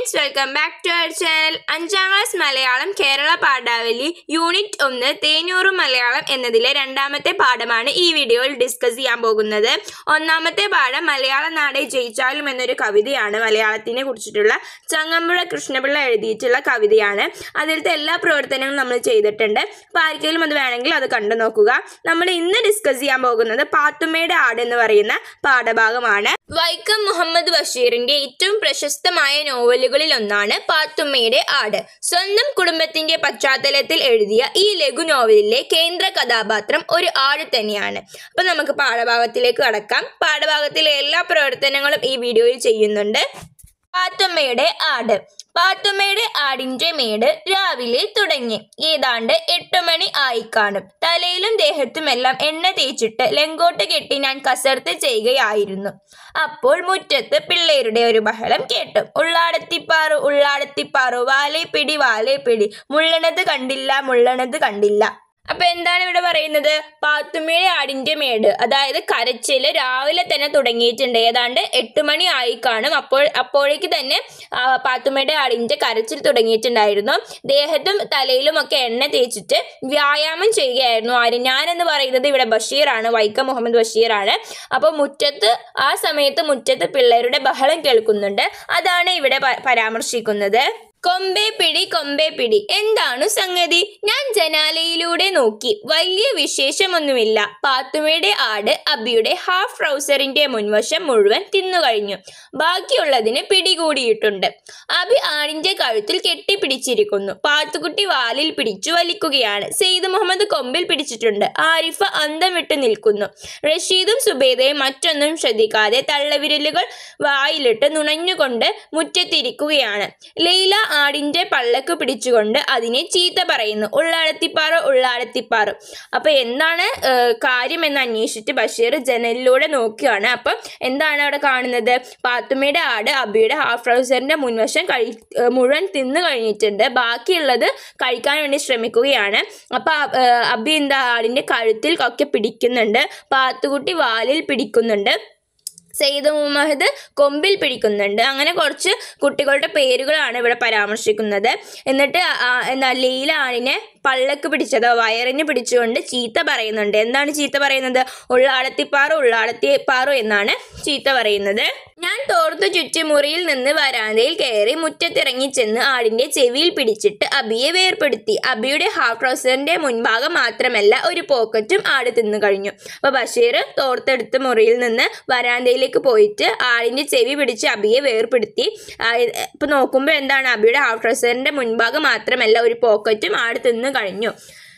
friends welcome back to അവർ channel അഞ്ചാം class Malayalam Kerala Padavali unit ഒന്ന് തേനൂറ് മലയാളം എന്നതിലെ രണ്ടാമത്തെ പാഠമാണ് ഈ വീഡിയോയിൽ ഡിസ്കസ് ചെയ്യാൻ പോകുന്നത് ഒന്നാമത്തെ പാഠം മലയാള നാടെ ജയിച്ചാലും എന്നൊരു കവിതയാണ് മലയാളത്തിനെ കുറിച്ചിട്ടുള്ള ചങ്ങമ്പുഴ കൃഷ്ണപിള്ള എഴുതിയിട്ടുള്ള കവിതയാണ് അതിലത്തെ എല്ലാ പ്രവർത്തനങ്ങളും നമ്മൾ ചെയ്തിട്ടുണ്ട് അപ്പോൾ ആർക്കെങ്കിലും അത് വേണമെങ്കിൽ അത് കണ്ടു നോക്കുക നമ്മൾ ഇന്ന് ഡിസ്കസ് ചെയ്യാൻ പോകുന്നത് പാത്തുമ്മയുടെ ആട് എന്ന് പറയുന്ന പാഠഭാഗമാണ് വൈക്കം മുഹമ്മദ് ബഷീറിന്റെ ഏറ്റവും പ്രശസ്തമായ നോവലുകളിൽ ഒന്നാണ് പാത്തുമ്മയുടെ ആട് സ്വന്തം കുടുംബത്തിന്റെ പശ്ചാത്തലത്തിൽ എഴുതിയ ഈ ലഘു നോവലിലെ കേന്ദ്ര കഥാപാത്രം ഒരു ആട് തന്നെയാണ് അപ്പൊ നമുക്ക് പാഠഭാഗത്തിലേക്ക് കടക്കാം പാഠഭാഗത്തിലെ എല്ലാ പ്രവർത്തനങ്ങളും ഈ വീഡിയോയിൽ ചെയ്യുന്നുണ്ട് പാത്തുമ്മയുടെ ആട് പാത്തുമ്മയുടെ ആടിന്റെ മേട് രാവിലെ തുടങ്ങി ഏതാണ്ട് എട്ട് മണി ആയി കാണും തലയിലും ദേഹത്തുമെല്ലാം എണ്ണ തേച്ചിട്ട് ലെങ്കോട്ട് കെട്ടി ഞാൻ കസർത്ത് ചെയ്യുകയായിരുന്നു അപ്പോൾ മുറ്റത്ത് പിള്ളേരുടെ ഒരു ബഹളം കേട്ടു ഉള്ളാടത്തിപ്പാറു ഉള്ളാടത്തിപ്പാറു വാലേ പിടി വാലേ പിടി മുള്ളണത് കണ്ടില്ല മുള്ളണത് കണ്ടില്ല അപ്പൊ എന്താണ് ഇവിടെ പറയുന്നത് പാത്തുമ്മയുടെ ആടിന്റെ മേട് അതായത് കരച്ചില് രാവിലെ തന്നെ തുടങ്ങിയിട്ടുണ്ട് ഏതാണ്ട് എട്ട് മണി ആയി കാണും അപ്പോൾ അപ്പോഴേക്ക് തന്നെ ആ, പാത്തുമ്മയുടെ ആടിന്റെ കരച്ചിൽ തുടങ്ങിയിട്ടുണ്ടായിരുന്നു ദേഹത്തും തലയിലും ഒക്കെ എണ്ണ തേച്ചിട്ട് വ്യായാമം ചെയ്യുകയായിരുന്നു ആര് ഞാനെന്ന് പറയുന്നത് ഇവിടെ ബഷീറാണ് വൈക്കം മുഹമ്മദ് ബഷീറാണ് അപ്പോൾ മുറ്റത്ത് ആ സമയത്ത് മുറ്റത്ത് പിള്ളേരുടെ ബഹളം കേൾക്കുന്നുണ്ട് അതാണ് ഇവിടെ പ- പരാമർശിക്കുന്നത് കൊമ്പേ പിടി കൊമ്പേ പിടി എന്താണ് സംഗതി ഞാൻ ജനാലയിലൂടെ നോക്കി വലിയ വിശേഷമൊന്നുമില്ല പാത്തുമ്മയുടെ ആട് അബിയുടെ ഹാഫ് ട്രൗസറിന്റെ മുൻവശം മുഴുവൻ തിന്നുകഴിഞ്ഞു ബാക്കിയുള്ളതിന് പിടികൂടിയിട്ടുണ്ട് അബി ആടിന്റെ കഴുത്തിൽ കെട്ടിപ്പിടിച്ചിരിക്കുന്നു പാത്തുകുട്ടി വാലിൽ പിടിച്ചു വലിക്കുകയാണ് സെയ്ദ് മുഹമ്മദ് കൊമ്പിൽ പിടിച്ചിട്ടുണ്ട് ആരിഫ അന്തം വിട്ട് നിൽക്കുന്നു റഷീദും സുബേദയും മറ്റൊന്നും ശ്രദ്ധിക്കാതെ തള്ളവിരലുകൾ വായിലിട്ട് നുണഞ്ഞുകൊണ്ട് മുറ്റത്തിരിക്കുകയാണ് ലൈല ആടിന്റെ പള്ളക്ക് പിടിച്ചുകൊണ്ട് അതിനെ ചീത്ത പറയുന്നു ഉള്ളാടത്തിപ്പാറ ഉള്ളാടത്തിപ്പാറ അപ്പൊ എന്താണ് ഏഹ്, കാര്യം എന്ന് അന്വേഷിച്ചിട്ട് ബഷീർ ജനലിലൂടെ നോക്കുകയാണ് അപ്പം എന്താണ് അവിടെ കാണുന്നത് പാത്തുമ്മയുടെ ആട് അബിയുടെ ഹാഫ് ട്രൗസറിന്റെ മുൻവശം കഴി ഏഹ്, മുഴുവൻ തിന്നു കഴിഞ്ഞിട്ടുണ്ട് ബാക്കിയുള്ളത് കഴിക്കാൻ വേണ്ടി ശ്രമിക്കുകയാണ് അപ്പൊ അ- ഏഹ്, അബി എന്താ ആടിന്റെ കഴുത്തിൽ ഒക്കെ പിടിക്കുന്നുണ്ട് പാത്തുകുട്ടി വാലിൽ പിടിക്കുന്നുണ്ട് സെയ്ദ് മുഹമ്മദ് കൊമ്പിൽ പിടിക്കുന്നുണ്ട് അങ്ങനെ കുറച്ച് കുട്ടികളുടെ പേരുകളാണ് ഇവിടെ പരാമർശിക്കുന്നത് എന്നിട്ട് ആ- ആ- എന്താ ലീല ആണിനെ പള്ളക്ക് പിടിച്ചത് വയറിന് പിടിച്ചുകൊണ്ട് ചീത്ത പറയുന്നുണ്ട് എന്താണ് ചീത്ത പറയുന്നത് ഉള്ളാടത്തിപ്പാറു ഉള്ളാടത്തിപ്പാറു എന്നാണ് ചീത്ത പറയുന്നത് ഞാൻ തോർത്തു ചുറ്റി മുറിയിൽ നിന്ന് വരാന്തയിൽ കയറി മുറ്റത്തിറങ്ങി ചെന്ന് ആടിന്റെ ചെവിയിൽ പിടിച്ചിട്ട് അബിയെ വേർപെടുത്തി അബിയുടെ ഹാഫ് ട്രൗസറിന്റെ മുൻഭാഗം മാത്രമല്ല ഒരു പോക്കറ്റും ആട് തിന്നു കഴിഞ്ഞു അപ്പൊ ബഷീർ തോർത്തെടുത്ത് മുറിയിൽ നിന്ന് വരാന്തയിലേക്ക് പോയിട്ട് ആടിന്റെ ചെവി പിടിച്ച് അബിയെ വേർപെടുത്തി ആ, ഇപ്പൊ നോക്കുമ്പോൾ എന്താണ് അബിയുടെ ഹാഫ് ട്രൗസറിന്റെ മുൻഭാഗം മാത്രമല്ല ഒരു പോക്കറ്റും ആട് തിന്നു കഴിഞ്ഞു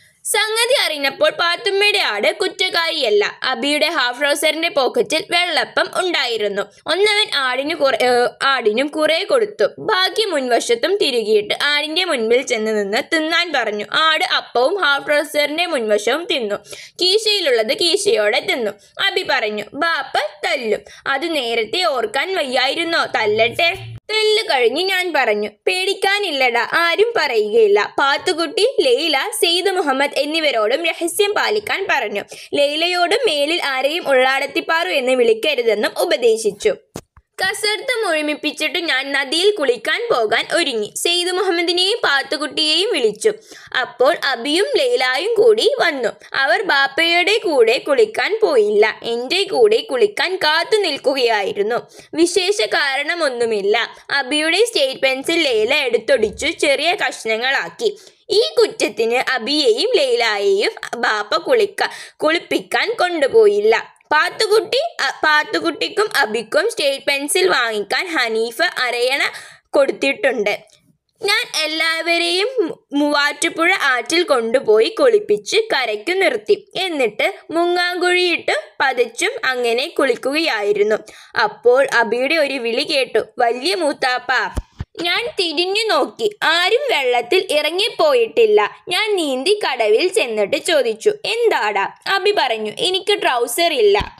സംഗതി അറിഞ്ഞപ്പോൾ പാത്തുമ്മയുടെ ആട് കുറ്റക്കാരിയല്ല അബിയുടെ ഹാഫ് ട്രൗസറിന്റെ പോക്കറ്റിൽ വെള്ളപ്പം ഉണ്ടായിരുന്നു ഒന്നവൻ ആടിന് കുറെ ഏഹ്, ആടിനും കുറെ കൊടുത്തു ബാക്കി മുൻവശത്തും തിരുകിയിട്ട് ആടിന്റെ മുൻപിൽ ചെന്ന് നിന്ന് തിന്നാൻ പറഞ്ഞു ആട് അപ്പവും ഹാഫ് ട്രൗസറിന്റെ മുൻവശവും തിന്നു കീശയിലുള്ളത് കീശയോടെ തിന്നു അബി പറഞ്ഞു ബാപ്പ തല്ലും അത് നേരത്തെ ഓർക്കാൻ വയ്യായിരുന്നോ തല്ലട്ടെ തെല്ല് കഴിഞ്ഞ് ഞാൻ പറഞ്ഞു പേടിക്കാനില്ലടാ ആരും പറയുകയില്ല പാത്തുകുട്ടി ലൈല സെയ്ദ് മുഹമ്മദ് എന്നിവരോടും രഹസ്യം പാലിക്കാൻ പറഞ്ഞു ലൈലയോടും മേലിൽ ആരെയും ഉള്ളാടത്തിപ്പാറു എന്ന് വിളിക്കരുതെന്നും ഉപദേശിച്ചു കസർത്ത് മുഴുമിപ്പിച്ചിട്ട് ഞാൻ നദിയിൽ കുളിക്കാൻ പോകാൻ ഒരുങ്ങി സെയ്ദ് മുഹമ്മദിനെയും പാത്തുകുട്ടിയെയും വിളിച്ചു അപ്പോൾ അബിയും ലൈലായും കൂടി വന്നു അവർ ബാപ്പയുടെ കൂടെ കുളിക്കാൻ പോയില്ല എൻ്റെ കൂടെ കുളിക്കാൻ കാത്തു നിൽക്കുകയായിരുന്നു വിശേഷ കാരണമൊന്നുമില്ല അബിയുടെ സ്റ്റേറ്റ് പെൻസിൽ ലൈല എടുത്തൊടിച്ചു ചെറിയ കഷ്ണങ്ങളാക്കി ഈ കുറ്റത്തിന് അബിയെയും ലൈലായെയും ബാപ്പ കുളിക്ക കുളിപ്പിക്കാൻ കൊണ്ടുപോയില്ല പാത്തുകുട്ടി അ- പാത്തുകുട്ടിക്കും അബിക്കും സ്റ്റേറ്റ് പെൻസിൽ വാങ്ങിക്കാൻ ഹനീഫ അരയണ കൊടുത്തിട്ടുണ്ട് ഞാൻ എല്ലാവരെയും മു- മൂവാറ്റുപുഴ ആറ്റിൽ കൊണ്ടുപോയി കുളിപ്പിച്ച് കരയ്ക്കു നിർത്തി എന്നിട്ട് മുങ്ങാങ്കുഴിയിട്ട് പതച്ചും അങ്ങനെ കുളിക്കുകയായിരുന്നു അപ്പോൾ അബിയുടെ ഒരു വിളി കേട്ടു വലിയ മൂത്താപ്പ ഞാൻ തിരിഞ്ഞു നോക്കി ആരും വെള്ളത്തിൽ ഇറങ്ങിപ്പോയിട്ടില്ല ഞാൻ നീന്തി കടവിൽ ചെന്നിട്ട് ചോദിച്ചു എന്താടാ അബി പറഞ്ഞു എനിക്ക് ട്രൗസർ ഇല്ല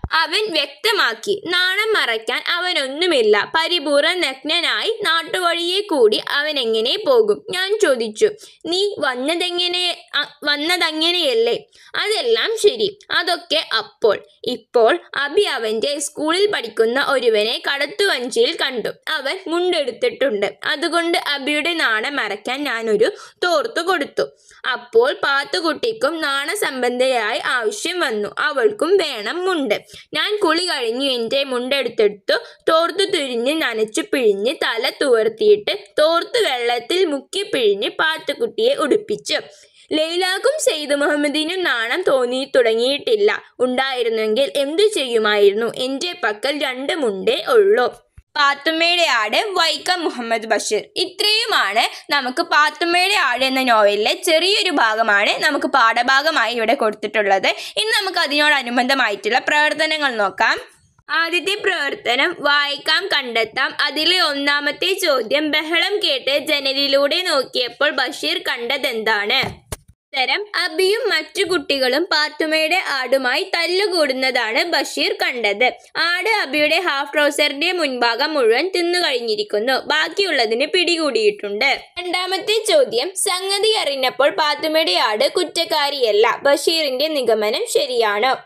അവൻ വ്യക്തമാക്കി നാണം മറയ്ക്കാൻ അവനൊന്നുമില്ല പരിപൂർണ നഗ്നനായി നാട്ടുവഴിയെ കൂടി അവൻ എങ്ങനെ പോകും ഞാൻ ചോദിച്ചു നീ വന്നതെങ്ങനെ അ- വന്നതങ്ങനെയല്ലേ അതെല്ലാം ശരി അതൊക്കെ അപ്പോൾ ഇപ്പോൾ അബി അവന്റെ സ്കൂളിൽ പഠിക്കുന്ന ഒരുവനെ കടത്തുവഞ്ചിയിൽ കണ്ടു അവൻ മുണ്ടെടുത്തിട്ടുണ്ട് അതുകൊണ്ട് അബിയുടെ നാണം മറയ്ക്കാൻ ഞാനൊരു തോർത്തു കൊടുത്തു അപ്പോൾ പാത്തുകുട്ടിക്കും നാണസംബന്ധയായി ആവശ്യം വന്നു അവൾക്കും വേണം മുണ്ട് ഞാൻ കുളി കഴിഞ്ഞു എൻ്റെ മുണ്ടെടുത്തെടുത്തു തോർത്തു തുരിഞ്ഞ് നനച്ചു പിഴിഞ്ഞ് തല തുവർത്തിയിട്ട് തോർത്ത് വെള്ളത്തിൽ മുക്കി പിഴിഞ്ഞ് പാത്തുകുട്ടിയെ ഉടുപ്പിച്ചു ലൈലാക്കും സെയ്ദ് മുഹമ്മദിനും നാണം തോന്നി തുടങ്ങിയിട്ടില്ല ഉണ്ടായിരുന്നെങ്കിൽ എന്തു ചെയ്യുമായിരുന്നു എൻ്റെ പക്കൽ രണ്ട് മുണ്ടേ ഉള്ളൂ പാത്തുമ്മയുടെ ആട് വൈക്കം മുഹമ്മദ് ബഷീർ ഇത്രയുമാണ് നമുക്ക് പാത്തുമ്മയുടെ ആട് എന്ന നോവലിലെ ചെറിയൊരു ഭാഗമാണ് നമുക്ക് പാഠഭാഗമായി ഇവിടെ കൊടുത്തിട്ടുള്ളത് ഇനി നമുക്ക് അതിനോടനുബന്ധമായിട്ടുള്ള പ്രവർത്തനങ്ങൾ നോക്കാം ആദ്യത്തെ പ്രവർത്തനം വായിക്കാം കണ്ടെത്താം അതിലെ ഒന്നാമത്തെ ചോദ്യം ബഹളം കേട്ട് ജനലിലൂടെ നോക്കിയപ്പോൾ ബഷീർ കണ്ടതെന്താണ് ഉത്തരം അബിയും മറ്റു കുട്ടികളും പാത്തുമ്മയുടെ ആടുമായി തല്ലുകൂടുന്നതാണ് ബഷീർ കണ്ടത് ആട് അബിയുടെ ഹാഫ് ട്രൗസറിന്റെ മുൻഭാഗം മുഴുവൻ തിന്നു കഴിഞ്ഞിരിക്കുന്നു ബാക്കിയുള്ളതിന് പിടികൂടിയിട്ടുണ്ട് രണ്ടാമത്തെ ചോദ്യം സംഗതി അറിഞ്ഞപ്പോൾ പാത്തുമ്മയുടെ ആട് കുറ്റക്കാരിയല്ല ബഷീറിന്റെ നിഗമനം ശരിയാണോ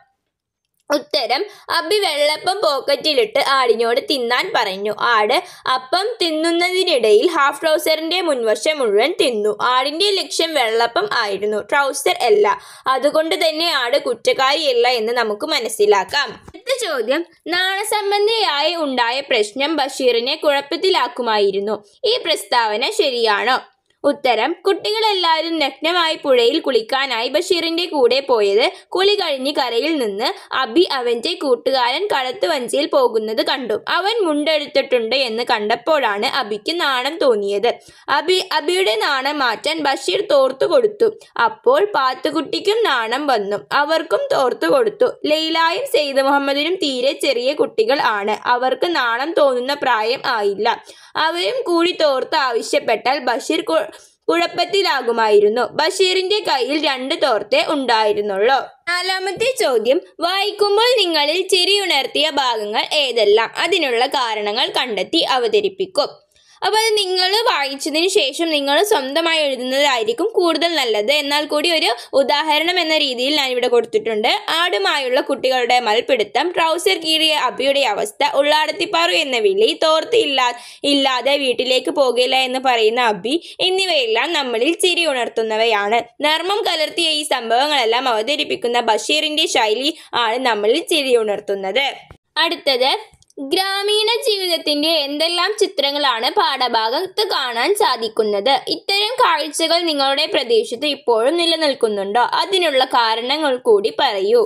ഉത്തരം അബി വെള്ളപ്പം പോക്കറ്റിലിട്ട് ആടിനോട് തിന്നാൻ പറഞ്ഞു ആട് അപ്പം തിന്നുന്നതിനിടയിൽ ഹാഫ് ട്രൗസറിന്റെ മുൻവശം മുഴുവൻ തിന്നു ആടിന്റെ ലക്ഷ്യം വെള്ളപ്പം ആയിരുന്നു ട്രൗസർ അല്ല അതുകൊണ്ട് തന്നെ ആട് കുറ്റക്കാരിയല്ല എന്ന് നമുക്ക് മനസ്സിലാക്കാം അടുത്ത ചോദ്യം നാണസംബന്ധിയായി ഉണ്ടായ പ്രശ്നം ബഷീറിനെ കുഴപ്പത്തിലാക്കുമായിരുന്നു ഈ പ്രസ്താവന ശരിയാണോ ഉത്തരം കുട്ടികളെല്ലാവരും നഗ്നമായി പുഴയിൽ കുളിക്കാനായി ബഷീറിന്റെ കൂടെ പോയത് കുളി കഴിഞ്ഞ് കരയിൽ നിന്ന് അബി അവന്റെ കൂട്ടുകാരൻ കടത്തുവഞ്ചിയിൽ പോകുന്നത് കണ്ടു അവൻ മുണ്ടെടുത്തിട്ടുണ്ട് എന്ന് കണ്ടപ്പോഴാണ് അബിക്ക് നാണം തോന്നിയത് അബി അബിയുടെ നാണം മാറ്റാൻ ബഷീർ തോർത്തു കൊടുത്തു അപ്പോൾ പാത്തുകുട്ടിക്കും നാണം വന്നു അവർക്കും തോർത്തു കൊടുത്തു ലൈലായും സെയ്ദ് മുഹമ്മദിനും തീരെ ചെറിയ കുട്ടികൾ ആണ് അവർക്ക് നാണം തോന്നുന്ന പ്രായം ആയില്ല അവരും കൂടി തോർത്ത് ആവശ്യപ്പെട്ടാൽ ബഷീർ കു- കുഴപ്പത്തിലാകുമായിരുന്നു ബഷീറിന്റെ കയ്യിൽ രണ്ട് തോർത്തേ ഉണ്ടായിരുന്നുള്ളൂ നാലാമത്തെ ചോദ്യം വായിക്കുമ്പോൾ നിങ്ങളിൽ ചിരിയുണർത്തിയ ഭാഗങ്ങൾ ഏതെല്ലാം അതിനുള്ള കാരണങ്ങൾ കണ്ടെത്തി അവതരിപ്പിക്കും അപ്പോൾ അത് നിങ്ങൾ വായിച്ചതിന് ശേഷം നിങ്ങൾ സ്വന്തമായി എഴുതുന്നതായിരിക്കും കൂടുതൽ നല്ലത് എന്നാൽ കൂടി ഒരു ഉദാഹരണം എന്ന രീതിയിൽ ഞാൻ ഇവിടെ കൊടുത്തിട്ടുണ്ട് ആടുമായുള്ള കുട്ടികളുടെ മൽപിടുത്തം ട്രൗസർ കീറിയ അബിയുടെ അവസ്ഥ ഉള്ളാടത്തിപ്പാറു എന്ന വിളി തോർത്ത് ഇല്ലാ ഇല്ലാതെ വീട്ടിലേക്ക് പോകില്ല എന്ന് പറയുന്ന അബി എന്നിവയെല്ലാം നമ്മളിൽ ചിരി ഉണർത്തുന്നവയാണ് നർമ്മം കലർത്തിയ ഈ സംഭവങ്ങളെല്ലാം അവതരിപ്പിക്കുന്ന ബഷീറിന്റെ ശൈലി ആണ് നമ്മളിൽ ചിരി ഉണർത്തുന്നത് അടുത്തത് ഗ്രാമീണ ജീവിതത്തിന്റെ എന്തെല്ലാം ചിത്രങ്ങളാണ് പാഠഭാഗത്ത് കാണാൻ സാധിക്കുന്നത് ഇത്തരം കാഴ്ചകൾ നിങ്ങളുടെ പ്രദേശത്ത് ഇപ്പോഴും നിലനിൽക്കുന്നുണ്ടോ അതിനുള്ള കാരണങ്ങൾ കൂടി പറയൂ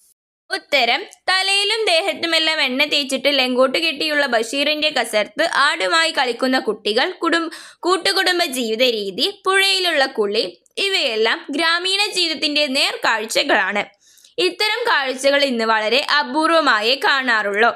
ഉത്തരം തലയിലും ദേഹത്തുമെല്ലാം എണ്ണ തേച്ചിട്ട് ലെങ്കോട്ട് കെട്ടിയുള്ള ബഷീറിന്റെ കസർത്ത് ആടുമായി കളിക്കുന്ന കുട്ടികൾ കുടും കൂട്ടുകുടുംബ ജീവിത രീതി പുഴയിലുള്ള കുളി ഇവയെല്ലാം ഗ്രാമീണ ജീവിതത്തിന്റെ നേർക്കാഴ്ചകളാണ് ഇത്തരം കാഴ്ചകൾ ഇന്ന് വളരെ അപൂർവമായേ കാണാറുള്ളൂ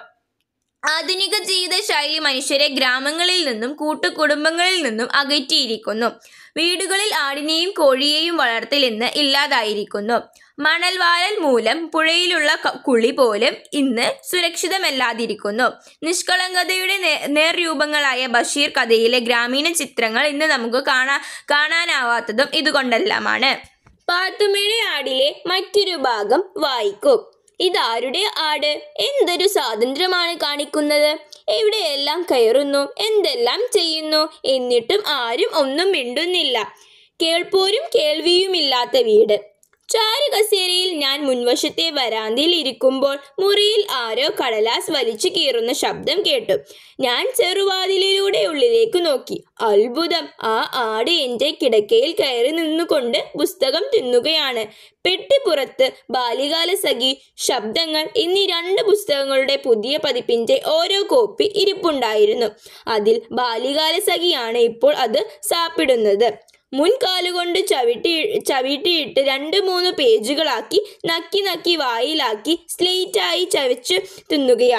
ആധുനിക ജീവിതശൈലി മനുഷ്യരെ ഗ്രാമങ്ങളിൽ നിന്നും കൂട്ടുകുടുംബങ്ങളിൽ നിന്നും അകറ്റിയിരിക്കുന്നു വീടുകളിൽ ആടിനെയും കോഴിയെയും വളർത്തൽ ഇന്ന് ഇല്ലാതായിരിക്കുന്നു മണൽവാരൽ മൂലം പുഴയിലുള്ള ക- കുളി പോലും ഇന്ന് സുരക്ഷിതമല്ലാതിരിക്കുന്നു നിഷ്കളങ്കതയുടെ നേ- നേർരൂപങ്ങളായ ബഷീർ കഥയിലെ ഗ്രാമീണ ചിത്രങ്ങൾ ഇന്ന് നമുക്ക് കാണാ കാണാനാവാത്തതും ഇതുകൊണ്ടെല്ലാമാണ് പാത്തുമ്മയുടെ ആടിലെ മറ്റൊരു ഭാഗം വായിക്കും ഇതാരുടെ ആട് എന്തൊരു സ്വാതന്ത്ര്യമാണ് കാണിക്കുന്നത് എവിടെയെല്ലാം കയറുന്നു എന്തെല്ലാം ചെയ്യുന്നു എന്നിട്ടും ആരും ഒന്നും മിണ്ടുന്നില്ല കേൾപ്പോരും കേൾവിയുമില്ലാത്ത വീട് ചാരുകസേരയിൽ ഞാൻ മുൻവശത്തെ വരാന്തയിൽ ഇരിക്കുമ്പോൾ മുറിയിൽ ആരോ കടലാസ് വലിച്ചു കീറുന്ന ശബ്ദം കേട്ടു ഞാൻ ചെറുവാതിലിലൂടെ ഉള്ളിലേക്ക് നോക്കി അത്ഭുതം ആ ആട് എൻ്റെ കിടക്കയിൽ കയറി നിന്നുകൊണ്ട് പുസ്തകം തിന്നുകയാണ് പെട്ടിപ്പുറത്ത് ബാല്യകാല സഖി ശബ്ദങ്ങൾ എന്നീ രണ്ട് പുസ്തകങ്ങളുടെ പുതിയ പതിപ്പിന്റെ ഓരോ കോപ്പി ഇരിപ്പുണ്ടായിരുന്നു അതിൽ ബാല്യകാല സഖിയാണ് ഇപ്പോൾ അത് സാപ്പിടുന്നത് മുൻകാലുകൊണ്ട് ചവിട്ടി ചവിട്ടിയിട്ട് രണ്ട് മൂന്ന് പേജുകളാക്കി നക്കി നക്കി വായിലാക്കി സ്ലേറ്റായി ചവച്ച് തിന്നുകയാണ്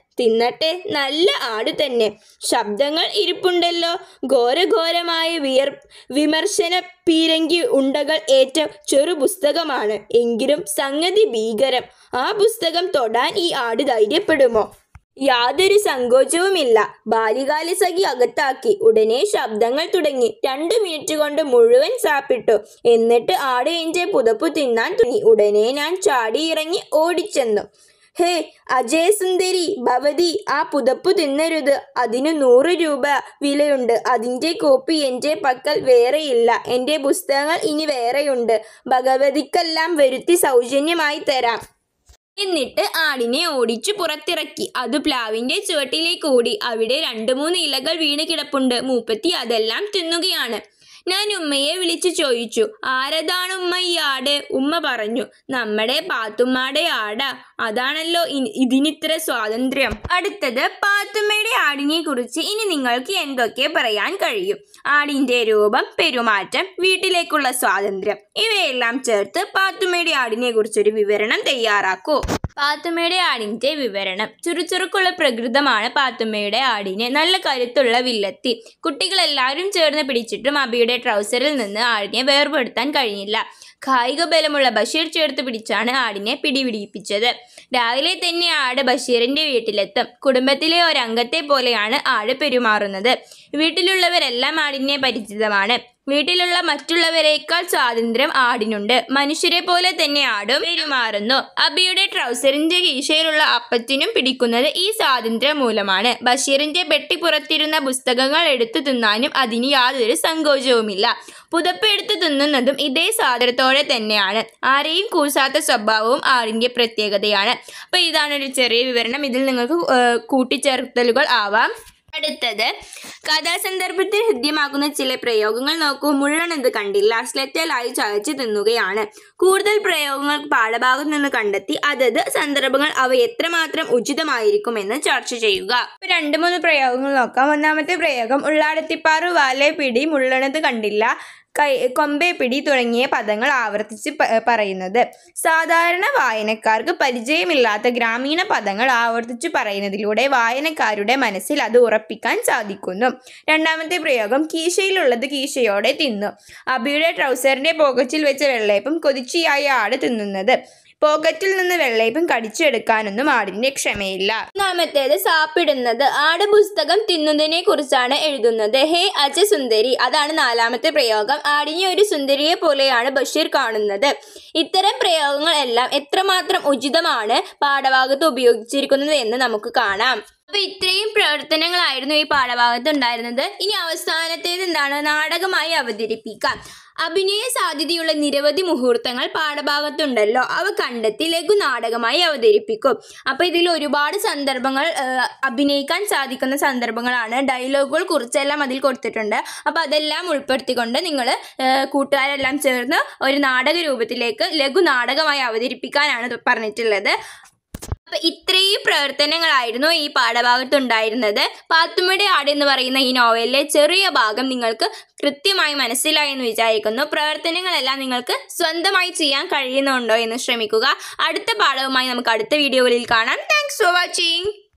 തിന്നട്ടെ നല്ല ആട് തന്നെ ശബ്ദങ്ങൾ ഇരിപ്പുണ്ടല്ലോ ഘോരഘോരമായ വിയർ വിമർശന പീരങ്കി ഉണ്ടകൾ ഏറ്റ ചെറു പുസ്തകമാണ് എങ്കിലും സംഗതി ഭീകരം ആ പുസ്തകം തൊടാൻ ഈ ആട് ധൈര്യപ്പെടുമോ യാതൊരു സങ്കോചവുമില്ല ബാലികാലി സഖി അകത്താക്കി ഉടനെ ശബ്ദങ്ങൾ തുടങ്ങി രണ്ടു മിനിറ്റ് കൊണ്ട് മുഴുവൻ സാപ്പിട്ടു എന്നിട്ട് ആട് എന്റെ പുതപ്പു തിന്നാൻ തുടങ്ങി ഉടനെ ഞാൻ ചാടി ഇറങ്ങി ഓടിച്ചെന്നു ഹേ അജയസുന്ദരി ഭവതി ആ പുതപ്പു തിന്നരുത് അതിന് നൂറ് രൂപ വിലയുണ്ട് അതിൻ്റെ കോപ്പി എൻ്റെ പക്കൽ വേറെയില്ല എൻ്റെ പുസ്തകങ്ങൾ ഇനി വേറെയുണ്ട് ഭഗവതിക്കെല്ലാം വരുത്തി സൗജന്യമായി തരാം എന്നിട്ട് ആടിനെ ഓടിച്ചു പുറത്തിറക്കി അത് പ്ലാവിന്റെ ചുവട്ടിലേക്ക് ഓടി അവിടെ രണ്ടു മൂന്ന് ഇലകൾ വീണ് കിടപ്പുണ്ട് മൂപ്പത്തി അതെല്ലാം തിന്നുകയാണ് ഞാൻ ഉമ്മയെ വിളിച്ചു ചോദിച്ചു ആരതാണ് ഉമ്മ ഈ ആട് ഉമ്മ പറഞ്ഞു നമ്മുടെ പാത്തുമ്മയുടെ ആടാ അതാണല്ലോ ഇ- ഇതിനിത്ര സ്വാതന്ത്ര്യം അടുത്തത് പാത്തുമ്മയുടെ ആടിനെ കുറിച്ച് ഇനി നിങ്ങൾക്ക് എന്തൊക്കെ പറയാൻ കഴിയും ആടിന്റെ രൂപം പെരുമാറ്റം വീട്ടിലേക്കുള്ള സ്വാതന്ത്ര്യം ഇവയെല്ലാം ചേർത്ത് പാത്തുമ്മയുടെ ആടിനെ കുറിച്ചൊരു വിവരണം തയ്യാറാക്കൂ പാത്തുമ്മയുടെ ആടിന്റെ വിവരണം ചുറുചുറുക്കുള്ള പ്രകൃതമാണ് പാത്തുമ്മയുടെ ആടിന് നല്ല കരുത്തുള്ള വില്ലത്തി കുട്ടികളെല്ലാവരും ചേർന്ന് പിടിച്ചിട്ടും അബിയുടെ ട്രൗസറിൽ നിന്ന് ആടിനെ വേർപെടുത്താൻ കഴിഞ്ഞില്ല കായിക ബലമുള്ള ബഷീർ ചേർത്ത് പിടിച്ചാണ് ആടിനെ പിടിപിടിപ്പിച്ചത് രാവിലെ തന്നെ ആട് ബഷീറിന്റെ വീട്ടിലെത്തും കുടുംബത്തിലെ ഒരംഗത്തെ പോലെയാണ് ആട് പെരുമാറുന്നത് വീട്ടിലുള്ളവരെല്ലാം ആടിനെ പരിചിതമാണ് വീട്ടിലുള്ള മറ്റുള്ളവരെക്കാൾ സ്വാതന്ത്ര്യം ആടിനുണ്ട് മനുഷ്യരെ പോലെ തന്നെ ആടും പെരുമാറുന്നു അബിയുടെ ട്രൗസറിന്റെ കീശയിലുള്ള അപ്പത്തിനും പിടിക്കുന്നത് ഈ സ്വാതന്ത്ര്യം മൂലമാണ് ബഷീറിന്റെ പെട്ടി പുറത്തിരുന്ന പുസ്തകങ്ങൾ എടുത്തു തിന്നാനും അതിന് യാതൊരു സങ്കോചവുമില്ല പുതപ്പ് എടുത്തു തിന്നുന്നതും ഇതേ സ്വാതന്ത്ര്യത്തോടെ തന്നെയാണ് ആരെയും കൂസാത്ത സ്വഭാവവും ആടിന്റെ പ്രത്യേകതയാണ് അപ്പോൾ ഇതാണ് ഒരു ചെറിയ വിവരണം ഇതിൽ നിങ്ങൾക്ക് ഏഹ്, കൂട്ടിച്ചേർത്തലുകൾ ആവാം അടുത്തത് കഥാസന്ദർഭത്തിൽ ഹൃദ്യമാക്കുന്ന ചില പ്രയോഗങ്ങൾ നോക്കൂ മുഴുവൻ ഇത് കണ്ടില്ല സ്ലെറ്റലായി ചതച്ച് തിന്നുകയാണ് കൂടുതൽ പ്രയോഗങ്ങൾ പാഠഭാഗത്ത് നിന്ന് കണ്ടെത്തി അതത് സന്ദർഭങ്ങൾ അവ എത്രമാത്രം ഉചിതമായിരിക്കുമെന്ന് ചർച്ച ചെയ്യുക ഇപ്പൊ രണ്ട് മൂന്ന് പ്രയോഗങ്ങൾ നോക്കാം ഒന്നാമത്തെ പ്രയോഗം ഉള്ളാടത്തിപ്പാറു വാലെ പിടി മുള്ളണത് കണ്ടില്ല കൈ കൊമ്പേ പിടി തുടങ്ങിയ പദങ്ങൾ ആവർത്തിച്ച് പ- പറയുന്നത് സാധാരണ വായനക്കാർക്ക് പരിചയമില്ലാത്ത ഗ്രാമീണ പദങ്ങൾ ആവർത്തിച്ച് പറയുന്നതിലൂടെ വായനക്കാരുടെ മനസ്സിൽ അത് ഉറപ്പിക്കാൻ സാധിക്കുന്നു രണ്ടാമത്തെ പ്രയോഗം കീശയിലുള്ളത് കീശയോടെ തിന്നു അബിയുടെ ട്രൗസറിന്റെ പോക്കറ്റിൽ വെച്ച വെള്ളയപ്പം കൊതിച്ചിയായ ആട് തിന്നുന്നത് പോക്കറ്റിൽ നിന്ന് വെള്ളയപ്പം കടിച്ചെടുക്കാനൊന്നും ആടിന്റെ ക്ഷമയില്ല മൂന്നാമത്തേത് സാപ്പിടുന്നത് ആട് പുസ്തകം തിന്നുന്നതിനെ കുറിച്ചാണ് എഴുതുന്നത് ഹേ അജ സുന്ദരി അതാണ് നാലാമത്തെ പ്രയോഗം ആടിനെ ഒരു സുന്ദരിയെ പോലെയാണ് ബഷീർ കാണുന്നത് ഇത്തരം പ്രയോഗങ്ങൾ എല്ലാം എത്രമാത്രം ഉചിതമാണ് പാഠഭാഗത്ത് ഉപയോഗിച്ചിരിക്കുന്നത് എന്ന് നമുക്ക് കാണാം അപ്പൊ ഇത്രയും പ്രവർത്തനങ്ങളായിരുന്നു ഈ പാഠഭാഗത്ത് ഉണ്ടായിരുന്നത് ഇനി അവസാനത്തേത് എന്താണ് നാടകമായി അവതരിപ്പിക്കാം അഭിനയ സാധ്യതയുള്ള നിരവധി മുഹൂർത്തങ്ങൾ പാഠഭാഗത്തുണ്ടല്ലോ അവ കണ്ടെത്തി ലഘു നാടകമായി അവതരിപ്പിക്കും അപ്പൊ ഇതിൽ ഒരുപാട് സന്ദർഭങ്ങൾ ആ, അഭിനയിക്കാൻ സാധിക്കുന്ന സന്ദർഭങ്ങളാണ് ഡയലോഗുകൾ കുറിച്ചെല്ലാം അതിൽ കൊടുത്തിട്ടുണ്ട് അപ്പൊ അതെല്ലാം ഉൾപ്പെടുത്തിക്കൊണ്ട് നിങ്ങൾ കൂട്ടുകാരെല്ലാം ചേർന്ന് ഒരു നാടക രൂപത്തിലേക്ക് ലഘു നാടകമായി അവതരിപ്പിക്കാനാണ് ഇത് പറഞ്ഞിട്ടുള്ളത് അപ്പൊ ഇത്രയും പ്രവർത്തനങ്ങളായിരുന്നു ഈ പാഠഭാഗത്ത് ഉണ്ടായിരുന്നത് പാത്തുമ്മയുടെ ആട് എന്ന് പറയുന്ന ഈ നോവലിലെ ചെറിയ ഭാഗം നിങ്ങൾക്ക് കൃത്യമായി മനസ്സിലായി എന്ന് വിചാരിക്കുന്നു പ്രവർത്തനങ്ങളെല്ലാം നിങ്ങൾക്ക് സ്വന്തമായി ചെയ്യാൻ കഴിയുന്നുണ്ടോ എന്ന് ശ്രമിക്കുക അടുത്ത പാഠവുമായി നമുക്ക് അടുത്ത വീഡിയോകളിൽ കാണാം താങ്ക്സ് ഫോർ വാച്ചിങ്